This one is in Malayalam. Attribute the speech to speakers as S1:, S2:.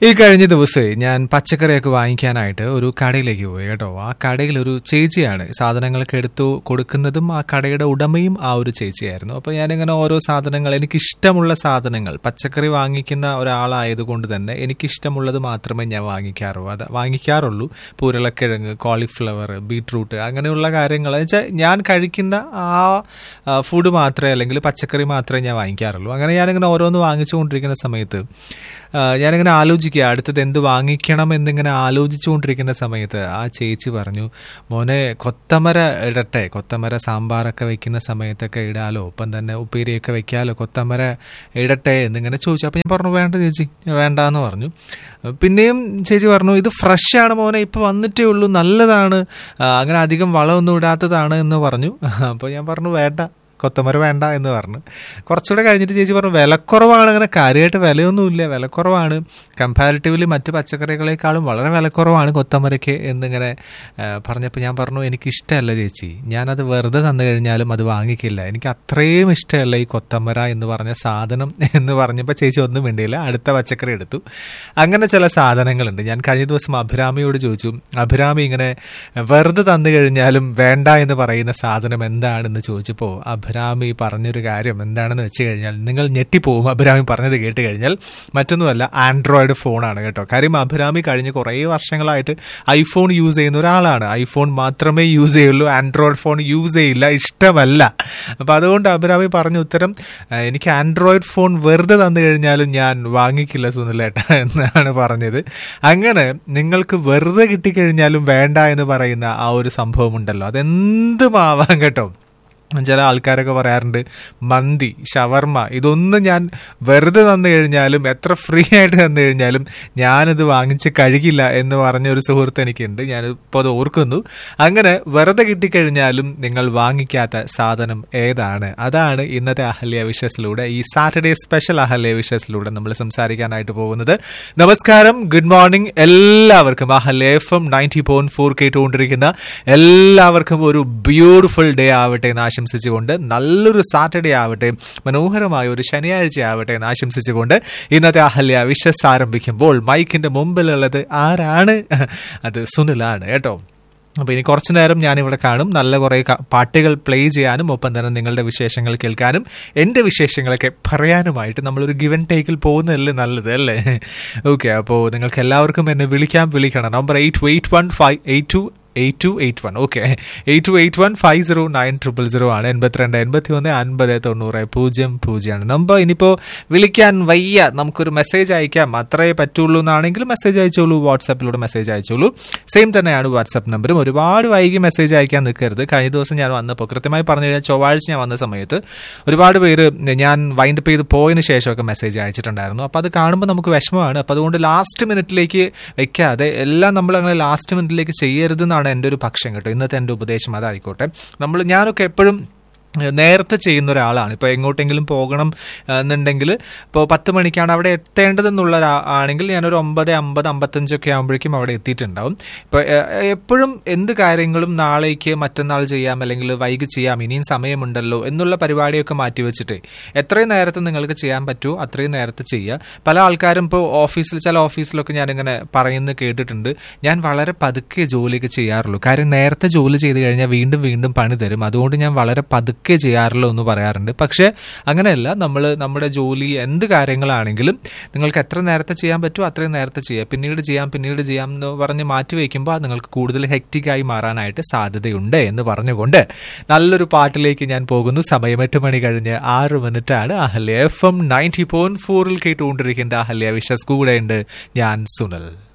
S1: ഈ കഴിഞ്ഞ ദിവസമേ ഞാൻ പച്ചക്കറിയൊക്കെ വാങ്ങിക്കാനായിട്ട് ഒരു കടയിലേക്ക് പോയി കേട്ടോ ആ കടയിൽ ഒരു ചേച്ചിയാണ് സാധനങ്ങളൊക്കെ എടുത്തു കൊടുക്കുന്നതും ആ കടയുടെ ഉടമയും ആ ഒരു ചേച്ചിയായിരുന്നു അപ്പോൾ ഞാനിങ്ങനെ ഓരോ സാധനങ്ങൾ എനിക്കിഷ്ടമുള്ള സാധനങ്ങൾ പച്ചക്കറി വാങ്ങിക്കുന്ന ഒരാളായതുകൊണ്ട് തന്നെ എനിക്കിഷ്ടമുള്ളത് മാത്രമേ ഞാൻ വാങ്ങിക്കാറൂ അത് വാങ്ങിക്കാറുള്ളൂ പൂരളക്കിഴങ്ങ് കോളിഫ്ലവർ ബീട്രൂട്ട് അങ്ങനെയുള്ള കാര്യങ്ങൾ വെച്ചാൽ ഞാൻ കഴിക്കുന്ന ആ ഫുഡ് മാത്രമേ അല്ലെങ്കിൽ പച്ചക്കറി മാത്രമേ ഞാൻ വാങ്ങിക്കാറുള്ളൂ അങ്ങനെ ഞാനിങ്ങനെ ഓരോന്ന് വാങ്ങിച്ചുകൊണ്ടിരിക്കുന്ന സമയത്ത് ആ, ഞാനിങ്ങനെ ആലോചിക്കുക അടുത്തത് എന്ത് വാങ്ങിക്കണം എന്നിങ്ങനെ ആലോചിച്ചുകൊണ്ടിരിക്കുന്ന സമയത്ത് ആ ചേച്ചി പറഞ്ഞു മോനെ കൊത്തമര ഇടട്ടെ കൊത്തമര സാമ്പാറൊക്കെ വെക്കുന്ന സമയത്തൊക്കെ ഇടാലോ ഒപ്പം തന്നെ ഉപ്പേരിയൊക്കെ വെക്കാലോ കൊത്തമര ഇടട്ടെ എന്നിങ്ങനെ ചോദിച്ചു അപ്പം ഞാൻ പറഞ്ഞു വേണ്ട ചേച്ചി വേണ്ടാന്ന് പറഞ്ഞു പിന്നെയും ചേച്ചി പറഞ്ഞു ഇത് ഫ്രഷ് ആണ് മോനെ ഇപ്പൊ വന്നിട്ടേ ഉള്ളൂ നല്ലതാണ് ആ, അങ്ങനെ അധികം വളമൊന്നും ഇടാത്തതാണ് എന്ന് പറഞ്ഞു അപ്പോൾ ഞാൻ പറഞ്ഞു വേണ്ട കൊത്തമര വേണ്ട എന്ന് പറഞ്ഞു കുറച്ചുകൂടെ കഴിഞ്ഞിട്ട് ചേച്ചി പറഞ്ഞു വിലക്കുറവാണ് അങ്ങനെ കാര്യമായിട്ട് വിലയൊന്നുമില്ല വിലക്കുറവാണ് കമ്പാരിറ്റീവ്ലി മറ്റ് പച്ചക്കറികളെക്കാളും വളരെ വിലക്കുറവാണ് കൊത്തമരയ്ക്ക് എന്നിങ്ങനെ ആ, പറഞ്ഞപ്പോൾ ഞാൻ പറഞ്ഞു എനിക്ക് ഇഷ്ടമല്ല ചേച്ചി ഞാനത് വെറുതെ തന്നു കഴിഞ്ഞാലും അത് വാങ്ങിക്കില്ല എനിക്ക് അത്രയും ഇഷ്ടമല്ല ഈ കൊത്തമര എന്ന് പറഞ്ഞ സാധനം എന്ന് പറഞ്ഞപ്പോൾ ചേച്ചി ഒന്നും വേണ്ടിയില്ല അടുത്ത പച്ചക്കറി എടുത്തു അങ്ങനെ ചില സാധനങ്ങളുണ്ട് ഞാൻ കഴിഞ്ഞ ദിവസം അഭിരാമിയോട് ചോദിച്ചു അഭിരാമി ഇങ്ങനെ വെറുതെ തന്നു കഴിഞ്ഞാലും വേണ്ട എന്ന് പറയുന്ന സാധനം എന്താണെന്ന് ചോദിച്ചപ്പോൾ അഭിരാമി പറഞ്ഞൊരു കാര്യം എന്താണെന്ന് വെച്ച് കഴിഞ്ഞാൽ നിങ്ങൾ ഞെട്ടിപ്പോവും അഭിരാമി പറഞ്ഞത് കേട്ട് കഴിഞ്ഞാൽ മറ്റൊന്നുമല്ല ആൻഡ്രോയിഡ് ഫോണാണ് കേട്ടോ കാര്യം അഭിരാമി കഴിഞ്ഞ കുറേ വർഷങ്ങളായിട്ട് ഐഫോൺ യൂസ് ചെയ്യുന്ന ഒരാളാണ് ഐഫോൺ മാത്രമേ യൂസ് ചെയ്യുള്ളൂ ആൻഡ്രോയിഡ് ഫോൺ യൂസ് ചെയ്യില്ല ഇഷ്ടമല്ല അപ്പൊ അതുകൊണ്ട് അഭിരാമി പറഞ്ഞ ഉത്തരം "ആ, എനിക്ക് ആൻഡ്രോയിഡ് ഫോൺ വെറുതെ തന്നു കഴിഞ്ഞാലും ഞാൻ വാങ്ങിക്കില്ല സുനിലേട്ട എന്നാണ് പറഞ്ഞത് അങ്ങനെ നിങ്ങൾക്ക് വെറുതെ കിട്ടിക്കഴിഞ്ഞാലും വേണ്ട എന്ന് പറയുന്ന ആ ഒരു സംഭവം ഉണ്ടല്ലോ അതെന്തുമാവാം കേട്ടോ ചില ആൾക്കാരൊക്കെ പറയാറുണ്ട് മന്തി ഷവർമ്മ ഇതൊന്നും ഞാൻ വെറുതെ തന്നു കഴിഞ്ഞാലും എത്ര ഫ്രീ ആയിട്ട് തന്നു കഴിഞ്ഞാലും ഞാനിത് വാങ്ങിച്ച് കഴിക്കില്ല എന്ന് പറഞ്ഞ ഒരു സുഹൃത്ത് എനിക്കുണ്ട് ഞാനിപ്പോൾ അത് ഓർക്കുന്നു അങ്ങനെ വെറുതെ കിട്ടിക്കഴിഞ്ഞാലും നിങ്ങൾ വാങ്ങിക്കാത്ത സാധനം ഏതാണ് അതാണ് ഇന്നത്തെ അഹല്യ വിഷസിലൂടെ ഈ സാറ്റർഡേ സ്പെഷ്യൽ അഹല്യ വിഷസിലൂടെ നമ്മൾ സംസാരിക്കാനായിട്ട് പോകുന്നത് നമസ്കാരം ഗുഡ് മോർണിംഗ് എല്ലാവർക്കും Ahalya F M ninety point four കേട്ടുകൊണ്ടിരിക്കുന്ന എല്ലാവർക്കും ഒരു ബ്യൂട്ടിഫുൾ ഡേ ആവട്ടെ എന്ന് ആശംസിച്ചുകൊണ്ട് നല്ലൊരു സാറ്റർഡേ ആവട്ടെ മനോഹരമായ ഒരു ശനിയാഴ്ച ആവട്ടെ എന്ന് ആശംസിച്ചുകൊണ്ട് ഇന്നത്തെ അഹല്യ വിഷസ് ആരംഭിക്കുമ്പോൾ മൈക്കിന്റെ മുമ്പിലുള്ളത് ആരാണ് അത് സുനിലാണ് കേട്ടോ അപ്പോൾ ഇനി കുറച്ചു നേരം ഞാനിവിടെ കാണും നല്ല കുറേ ക- പാട്ടുകൾ പ്ലേ ചെയ്യാനും ഒപ്പം തന്നെ നിങ്ങളുടെ വിശേഷങ്ങൾ കേൾക്കാനും എൻ്റെ വിശേഷങ്ങളൊക്കെ പറയാനുമായിട്ട് നമ്മളൊരു ഗിവൻ ടേക്കിൽ പോകുന്നതല്ലേ നല്ലത് അല്ലേ ഓക്കെ അപ്പോൾ നിങ്ങൾക്ക് എല്ലാവർക്കും എന്നെ വിളിക്കാം വിളിക്കണം number eight eight one five eight two eight two eight one okay eight two eight one five zero nine triple zero ആണ് എൺപത്തിരണ്ട് എൺപത്തി ഒന്ന് അൻപത് തൊണ്ണൂറ് പൂജ്യം പൂജ്യമാണ് നമ്പർ ഇനിയിപ്പോൾ വിളിക്കാൻ വയ്യ നമുക്കൊരു മെസ്സേജ് അയക്കാം അത്രേ പറ്റുള്ളൂ എന്നാണെങ്കിൽ മെസ്സേജ് അയച്ചോളൂ വാട്സാപ്പിലൂടെ മെസ്സേജ് അയച്ചോളൂ സെയിം തന്നെയാണ് വാട്സാപ്പ് നമ്പറും ഒരുപാട് വൈകി മെസ്സേജ് അയക്കാൻ നിൽക്കരുത് കഴിഞ്ഞ ദിവസം ഞാൻ വന്നപ്പോൾ കൃത്യമായി പറഞ്ഞു കഴിഞ്ഞാൽ ചൊവ്വാഴ്ച ഞാൻ വന്ന സമയത്ത് ഒരുപാട് പേര് ഞാൻ വൈൻഡപ്പ് ചെയ്ത് പോയതിന് ശേഷമൊക്കെ മെസ്സേജ് അയച്ചിട്ടുണ്ടായിരുന്നു അപ്പോൾ അത് കാണുമ്പോൾ നമുക്ക് വിഷമമാണ് അപ്പോൾ അതുകൊണ്ട് ലാസ്റ്റ് മിനിറ്റിലേക്ക് വെക്കാതെ എല്ലാം നമ്മൾ അങ്ങനെ ലാസ്റ്റ് മിനിറ്റിലേക്ക് ചെയ്യരുതെന്നാണ് എൻ്റെ ഒരു പക്ഷം കേട്ടോ ഇന്നത്തെ എൻ്റെ ഉപദേശം അതായിക്കോട്ടെ നമ്മൾ ഞാനൊക്കെ എപ്പോഴും നേരത്തെ ചെയ്യുന്ന ഒരാളാണ് ഇപ്പോൾ എങ്ങോട്ടെങ്കിലും പോകണം ആ, എന്നുണ്ടെങ്കിൽ ഇപ്പോൾ പത്ത് മണിക്കാണ് അവിടെ എത്തേണ്ടതെന്നുള്ള ഒരാ- ആണെങ്കിൽ ഞാനൊരു ഒമ്പത് അമ്പത് അമ്പത്തഞ്ചൊക്കെ ആകുമ്പോഴേക്കും അവിടെ എത്തിയിട്ടുണ്ടാവും ഇപ്പോൾ എപ്പോഴും എന്ത് കാര്യങ്ങളും നാളേക്ക് മറ്റന്നാൾ ചെയ്യാം അല്ലെങ്കിൽ വൈകി ചെയ്യാം ഇനിയും സമയമുണ്ടല്ലോ എന്നുള്ള പരിപാടിയൊക്കെ മാറ്റിവെച്ചിട്ട് എത്രയും നേരത്തെ നിങ്ങൾക്ക് ചെയ്യാൻ പറ്റുമോ അത്രയും നേരത്തെ ചെയ്യുക പല ആൾക്കാരും ഇപ്പോൾ ഓഫീസിൽ ചില ഓഫീസിലൊക്കെ ഞാനിങ്ങനെ പറയുന്നത് കേട്ടിട്ടുണ്ട് ഞാൻ വളരെ പതുക്കെ ജോലിയൊക്കെ ചെയ്യാറുള്ളൂ കാര്യം നേരത്തെ ജോലി ചെയ്ത് കഴിഞ്ഞാൽ വീണ്ടും വീണ്ടും പണി തരും അതുകൊണ്ട് ഞാൻ വളരെ പതുക്കെ ചെയ്യാറുള്ളൂ എന്ന് പറയാറുണ്ട് പക്ഷേ അങ്ങനെയല്ല നമ്മൾ നമ്മുടെ ജോലി എന്ത് കാര്യങ്ങളാണെങ്കിലും നിങ്ങൾക്ക് എത്ര നേരത്തെ ചെയ്യാൻ പറ്റുമോ അത്രയും നേരത്തെ ചെയ്യുക പിന്നീട് ചെയ്യാം പിന്നീട് ചെയ്യാം എന്ന് പറഞ്ഞ് മാറ്റി വയ്ക്കുമ്പോൾ അത് നിങ്ങൾക്ക് കൂടുതൽ ഹെക്റ്റിക്കായി മാറാനായിട്ട് സാധ്യതയുണ്ട് എന്ന് പറഞ്ഞുകൊണ്ട് നല്ലൊരു പാട്ടിലേക്ക് ഞാൻ പോകുന്നു സമയം എട്ട് മണി കഴിഞ്ഞ് ആറ് മിനിറ്റ് ആണ് Ahalya F M ninety point ഫോറിൽ കേട്ടുകൊണ്ടിരിക്കുന്ന അഹല്യ വിശ്വസ് കൂടെ ഉണ്ട് ഞാൻ സുനൽ